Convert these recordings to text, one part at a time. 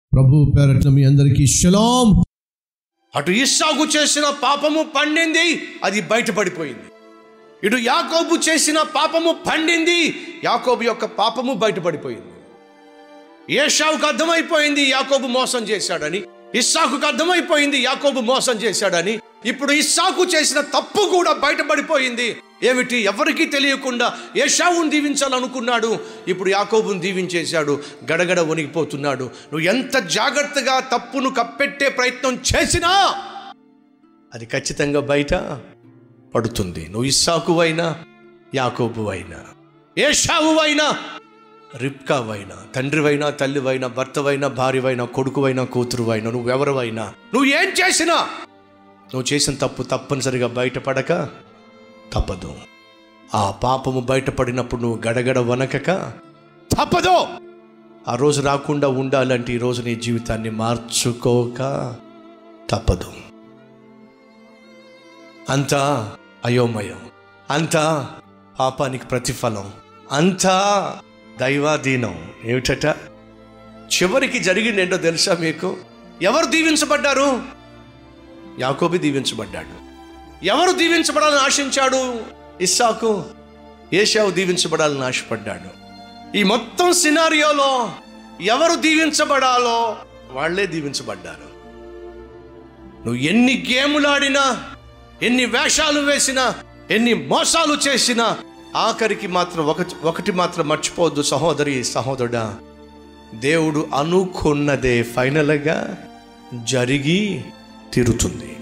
ప్రభు పేరట్ల మీ అందరికీ షలాం అటు ఇస్సాకు చేసిన పాపము పండింది అది బయటపడిపోయింది ఇటు యాకోబు చేసిన పాపము పండింది యాకోబు యొక్క పాపము బయటపడిపోయింది ఏషావుకు అర్థమైపోయింది యాకోబు మోసం చేశాడని ఇస్సాకుకు అర్థమైపోయింది యాకోబు మోసం చేశాడని ఇప్పుడు ఇస్సాకు చేసిన తప్పు కూడా బయటపడిపోయింది ఏమిటి ఎవరికీ తెలియకుండా ఏషావును దీవించాలనుకున్నాడు ఇప్పుడు యాకోబును దీవించేశాడు గడగడ వణిగిపోతున్నాడు నువ్వు ఎంత జాగ్రత్తగా తప్పును కప్పెట్టే ప్రయత్నం చేసినా అది ఖచ్చితంగా బయట పడుతుంది నువ్వు ఇస్సాకు అయినా యాకోబు అయినా ఏషావు అయినా రిప్కావైనా తండ్రివైనా తల్లివైనా భర్తవైనా భార్యవైనా కొడుకువైనా కూతురువైనా నువ్వెవరివైనా నువ్వు ఏం చేసినా నువ్వు చేసిన తప్పు తప్పనిసరిగా బయటపడక తప్పదు ఆ పాపము బయటపడినప్పుడు నువ్వు గడగడ వనకక తప్పదు ఆ రోజు రాకుండా ఉండాలంటే ఈరోజు నీ జీవితాన్ని మార్చుకోక తప్పదు అంతా అయోమయం అంతా పాపానికి ప్రతిఫలం అంతా దైవాధీనం ఏమిటట చివరికి జరిగింది ఏంటో తెలుసా మీకు ఎవరు దీవించబడ్డారు యాకోబి దీవించబడ్డాడు ఎవరు దీవించబడాలని ఆశించాడు ఇస్సాకు ఏషావు దీవించబడాలని ఆశపడ్డాడు ఈ మొత్తం సినారియోలో ఎవరు దీవించబడాలో వాళ్ళే దీవించబడ్డారు నువ్వు ఎన్ని గేములు ఆడినా ఎన్ని వేషాలు వేసినా ఎన్ని మోసాలు చేసినా ఆఖరికి మాత్రం ఒకటి ఒకటి మాత్రం మర్చిపోవద్దు సహోదరి సహోదరుడా దేవుడు అనుకున్నదే ఫైనల్గా జరిగి తీరుతుంది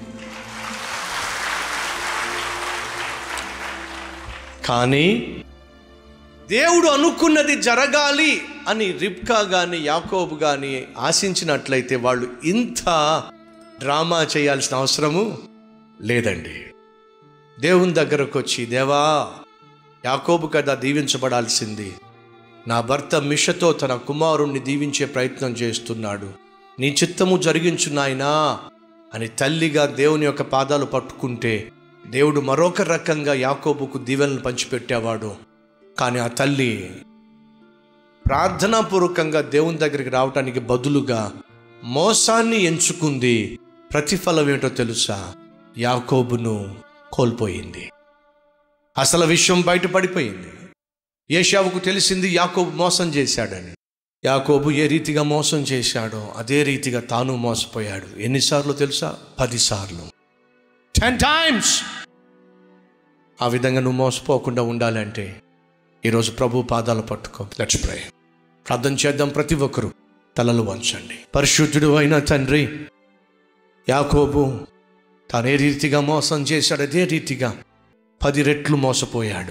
కానీ దేవుడు అనుకున్నది జరగాలి అని రిబ్కా కానీ యాకోబు కానీ ఆశించినట్లయితే వాళ్ళు ఇంత డ్రామా చేయాల్సిన అవసరము లేదండి దేవుని దగ్గరకు వచ్చి దేవా యాకోబు కదా దీవించబడాల్సింది నా భర్త మిషతో తన కుమారుణ్ణి దీవించే ప్రయత్నం చేస్తున్నాడు నీ చిత్తము జరిగించు నాయనా అని తల్లిగా దేవుని యొక్క పాదాలు పట్టుకుంటే దేవుడు మరొక రకంగా యాకోబుకు దీవెనలు పంచిపెట్టేవాడు కానీ ఆ తల్లి ప్రార్థనాపూర్వకంగా దేవుని దగ్గరికి రావటానికి బదులుగా మోసాన్ని ఎంచుకుంది ప్రతిఫలం ఏంటో తెలుసా యాకోబును కోల్పోయింది అసలు విషయం బయటపడిపోయింది ఏషావుకు తెలిసింది యాకోబు మోసం చేశాడని యాకోబు ఏ రీతిగా మోసం చేశాడో అదే రీతిగా తాను మోసపోయాడు ఎన్నిసార్లు తెలుసా పదిసార్లు టెన్ టైమ్స్ ఆ విధంగా నువ్వు మోసపోకుండా ఉండాలంటే ఈరోజు ప్రభు పాదాలు పట్టుకో లెట్స్ ప్రే ప్రార్థన చేద్దాం ప్రతి ఒక్కరు తలలు వంచండి పరిశుద్ధుడు అయిన తండ్రి యాకోబు తాను ఏ రీతిగా మోసం చేశాడు అదే రీతిగా పది రెట్లు మోసపోయాడు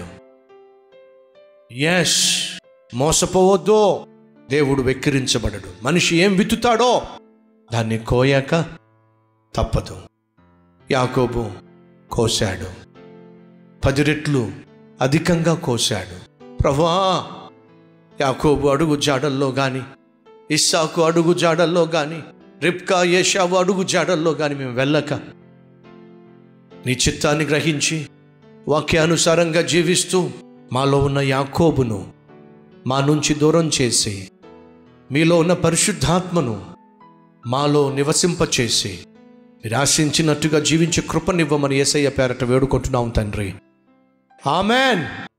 ఎస్ మోసపోవద్దు దేవుడు వెక్కిరించబడడు మనిషి ఏం విత్తుతాడో దాన్ని కోయాక తప్పదు యాకోబు కోశాడు పది రెట్లు అధికంగా కోశాడు ప్రభా యాకోబు అడుగు జాడల్లో కానీ ఇస్సాకు అడుగు జాడల్లో కానీ రిప్కా ఏషావు అడుగు జాడల్లో కానీ మేము వెళ్ళక నీ చిత్తాన్ని గ్రహించి వాక్యానుసారంగా జీవిస్తూ మాలో ఉన్న యాకోబును మా నుంచి దూరం చేసి మీలో ఉన్న పరిశుద్ధాత్మను మాలో నివసింపచేసి మీరు ఆశించినట్టుగా జీవించే కృపనివ్వమని ఏసయ్య పేరట వేడుకుంటున్నాం తండ్రి ఆమెన్